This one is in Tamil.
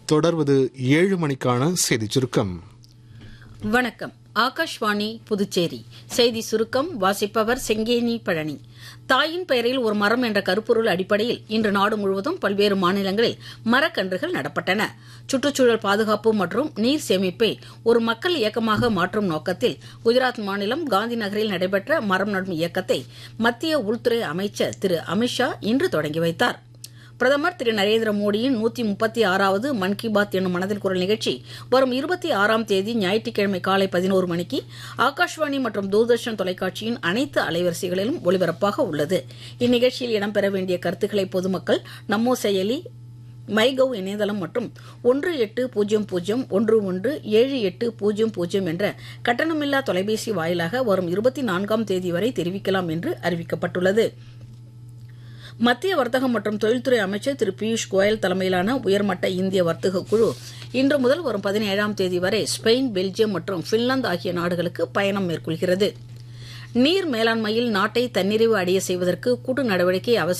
தொடர்வது ஏழு மணிக்கான செய்திச் சுருக்கம் வணக்கம் ஆகாஷ்வாணி புதுச்சேரி செய்தி சுருக்கம் வாசிப்பவர் செங்கேனி பழனி தாயின் பெயரில் ஒரு மரம் என்ற கருப்பொருள் அடிப்படையில் இன்று நாடு முழுவதும் பல்வேறு மாநிலங்களில் மரக்கன்றுகள் நடப்பட்டன சுற்றுச்சூழல் பாதுகாப்பு மற்றும் நீர் சேமிப்பை ஒரு மக்கள் இயக்கமாக மாற்றும் நோக்கத்தில் குஜராத் மாநிலம் காந்தி நகரில் நடைபெற்ற மரம் நடும் இயக்கத்தை மத்திய உள்துறை அமைச்சர் திரு அமித்ஷா இன்று தொடங்கி வைத்தார் பிரதமர் திரு நரேந்திர மோடியின் நூத்தி முப்பத்தி ஆறாவது மன் கி பாத் என்னும் மனதில் குரல் நிகழ்ச்சி வரும் இருபத்தி ஆறாம் தேதி ஞாயிற்றுக்கிழமை காலை பதினோரு மணிக்கு ஆகாஷ்வாணி மற்றும் தூர்தர்ஷன் தொலைக்காட்சியின் அனைத்து அலைவரிசைகளிலும் ஒலிபரப்பாக உள்ளது இந்நிகழ்ச்சியில் இடம்பெற வேண்டிய கருத்துக்களை பொதுமக்கள் நம்மோ செயலி மைகவ் இணையதளம் மற்றும் ஒன்று எட்டு பூஜ்ஜியம் பூஜ்ஜியம் ஒன்று ஒன்று ஏழு எட்டு பூஜ்ஜியம் பூஜ்ஜியம் என்ற கட்டணமில்லா தொலைபேசி வாயிலாக வரும் இருபத்தி நான்காம் தேதி வரை தெரிவிக்கலாம் என்று அறிவிக்கப்பட்டுள்ளது மத்திய வர்த்தகம் மற்றும் தொழில்துறை அமைச்சர் திரு பியூஷ் கோயல் தலைமையிலான உயர்மட்ட இந்திய வர்த்தக குழு இன்று முதல் வரும் பதினேழாம் தேதி வரை ஸ்பெயின் பெல்ஜியம் மற்றும் பின்லாந்து ஆகிய நாடுகளுக்கு பயணம் மேற்கொள்கிறது நீர் மேலாண்மையில் நாட்டை தன்னிறைவு அடைய செய்வதற்கு கூட்டு நடவடிக்கை அவசியம்